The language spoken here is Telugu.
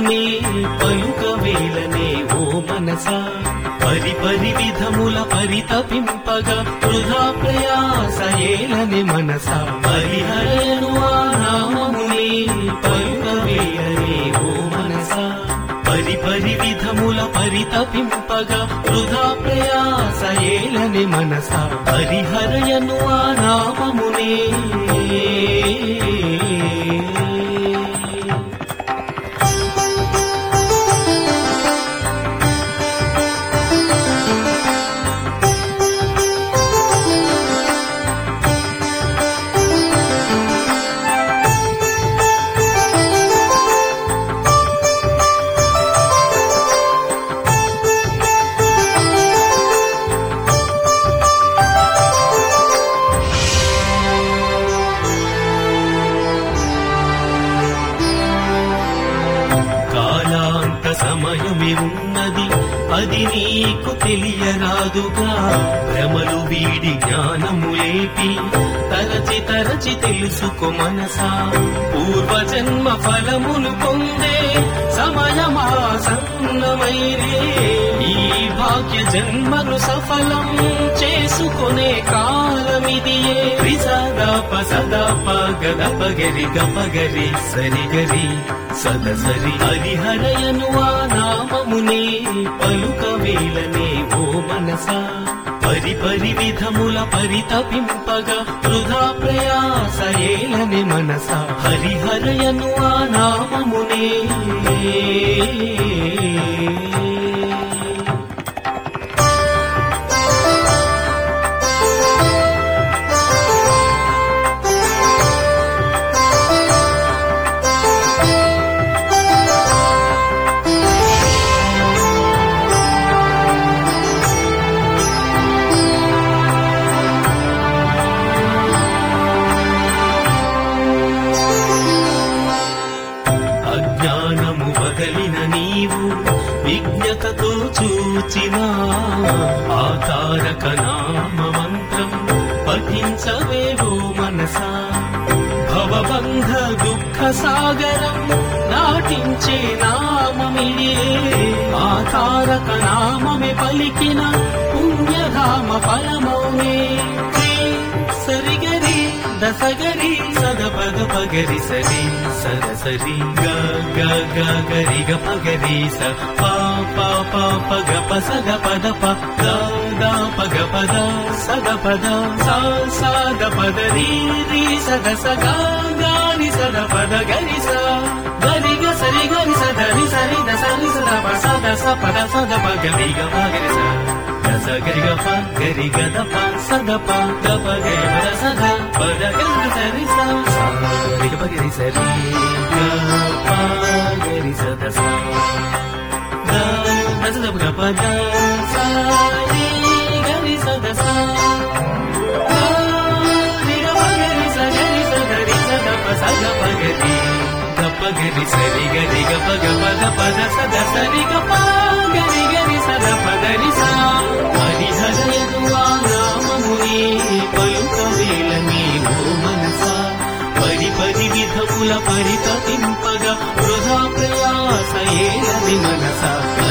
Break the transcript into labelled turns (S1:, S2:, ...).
S1: నామమునే పలుకవేలనే ఓ మనసా పరి పరి విధముల పరితపింపగా వృధా ప్రయాస ఏలనే మనసా పరిహరను ఆ నామమునే పలుకవేలనే ఓ మనసా పరి పరి విధముల పరితపింపగా వృధా ప్రయాస ఏలని మనస హరిహరయను ఆ నామమునే కాలాంత సమయమే ఉన్నది అది నీకు తెలియరాదుగా భ్రమలు వీడి జ్ఞానము లేపి తరచి తరచి తెలుసుకో మనసా పూర్వజన్మ ఫలములు పొందే సమయమాసన్నమైరే ఈ భాగ్య జన్మను సఫలం చేసుకునే కాలమిదియే సదాప సదాప గదప గరి గప గరి సరి గరి సదసరి హరిహరయను ఆ నామమునే పలుకవేలనే ఓ మనసా పరి పరి విధముల పరితపింపగా వృధా ప్రయాస ఏలనే మనస హరిహరయను ఆ నామమునే అజ్ఞానము వదలిన నీవు విజ్ఞతతో చూచిన ఆ తారక నామ మంత్రం పఠించవేవో మనసా భవబంధ దుఃఖ సాగరం నాటించే నామమియే ఆ తారక నామమే పలికిన పుణ్యధామ ఫలమౌనే సరిగరి దసగరి సద పద పగరి సరి సద సరి గ గ గ గరి గ పగరి స ప ప ప పగ ప సగ పద ప ద ద పగ పద సగ పద స స ద పద రి రి సద సగ గాని సద పద గరి స గరి గ సరి గరి సద రి సరి ద సరి సద ప సద స పద సద ప గరి గ పగరి స స గరి గ ప గరి గ ద ప సద ప ద ప గరి పద సద పద గరి గ సరి స స గరి గ ప గరి సరి గ ప గరి సద స ద ద సద ప గ ప ద స రి గరి సద స ద రి గ ప గరి స గరి సద రి సద ప సద ప గరి గ ప గరి సరి గరి గ ప గ ప ద ప ద సద సరి గ ప గరి గరి సద ప గరి స హరిహరయను ఆ నామమునే పలుకవేలని ఓ మనసా పరి పరి విధముల పరితపింపగా వృధా ప్రయాస ఏలని మనస